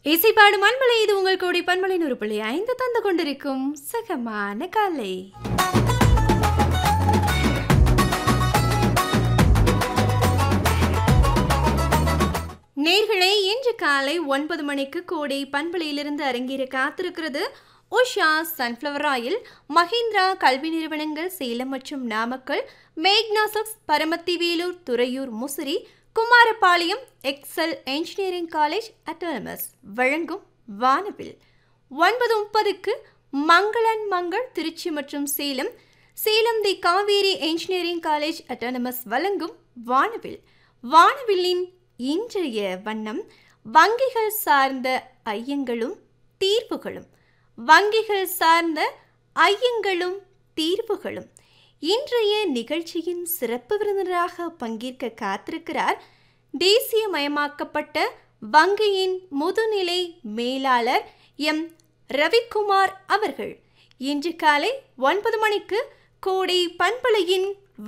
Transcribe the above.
இசைப்பாடு மண்மலை இது உங்கள் கோடி பண்பலை நூறு புள்ளி ஐந்து தந்து கொண்டிருக்கும் சுகமான காலை நேர்களே இன்று காலை ஒன்பது மணிக்கு கோடை பண்பலையிலிருந்து அரங்கேற காத்திருக்கிறது உஷா சன்ஃப்ளவர் ஆயில் மஹிந்திரா கல்வி நிறுவனங்கள் சேலம் மற்றும் நாமக்கல் மேக்னாசப்ஸ் Paramathi Velur Thuraiyur Musiri Kumarapalayam Excel engineering college autonomous வழங்கும் வானவில் ஒன்பது முப்பதுக்கு மங்களன் மங்கள் திருச்சி மற்றும் Salem Salem the Kaveri engineering college autonomous வழங்கும் வானவில் வானவில்லின் இன்றைய வண்ணம் வங்கிகள் சார்ந்த ஐயங்களும் தீர்வுகளும் வங்கிகள் சார்ந்த ஐயங்களும் தீர்வுகளும் இன்றைய நிகழ்ச்சியின் சிறப்பு விருந்தினராக பங்கேற்க காத்திருக்கிறார் தேசியமயமாக்கப்பட்ட வங்கியின் முதுநிலை மேலாளர் எம் ரவிக்குமார் அவர்கள் இன்று காலை ஒன்பது மணிக்கு கோடை பண்பலையின்